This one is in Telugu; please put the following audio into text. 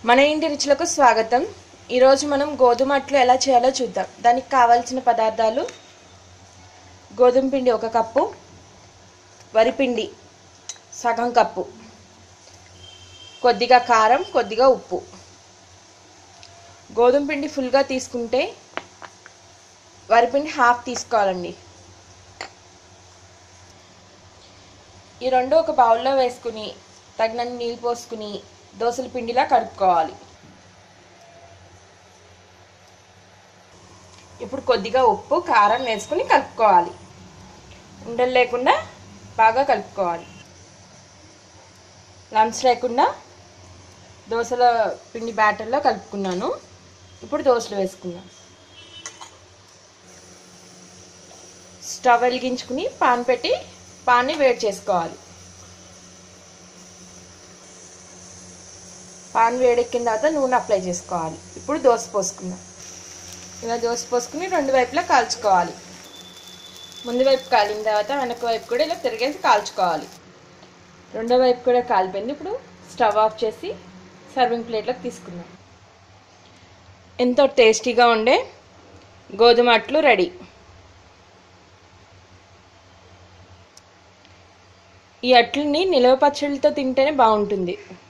మన ఇంటి రుచులకు స్వాగతం ఈరోజు మనం గోధుమ అట్లు ఎలా చేయాలో చూద్దాం దానికి కావాల్సిన పదార్థాలు గోధుమ పిండి ఒక కప్పు వరిపిండి సగం కప్పు కొద్దిగా కారం కొద్దిగా ఉప్పు గోధుమ పిండి ఫుల్గా తీసుకుంటే వరిపిండి హాఫ్ తీసుకోవాలండి ఈ రెండు ఒక బౌల్లో వేసుకుని తగినన్ని నీళ్ళు పోసుకుని దోసల పిండిలా కలుపుకోవాలి ఇప్పుడు కొద్దిగా ఉప్పు కారం వేసుకుని కలుపుకోవాలి ఉండలు లేకుండా బాగా కలుపుకోవాలి లంప్స్ లేకుండా దోశల పిండి బ్యాటర్లో కలుపుకున్నాను ఇప్పుడు దోశలు వేసుకున్నాను స్టవ్ వెలిగించుకుని పాన్ పెట్టి పాన్ని వేడి చేసుకోవాలి పాన్ వేడెక్కిన తర్వాత నూనె అప్లై చేసుకోవాలి ఇప్పుడు దోశ పోసుకుందాం ఇలా దోశ పోసుకుని రెండు వైపులా కాల్చుకోవాలి ముందు వైపు కాలిన తర్వాత వెనక వైపు కూడా ఇలా తిరిగేసి కాల్చుకోవాలి రెండో వైపు కూడా కాలిపోయింది ఇప్పుడు స్టవ్ ఆఫ్ చేసి సర్వింగ్ ప్లేట్లోకి తీసుకుందాం ఎంతో టేస్టీగా ఉండే గోధుమ అట్లు రెడీ ఈ అట్లని నిలవ పచ్చడితో తింటేనే బాగుంటుంది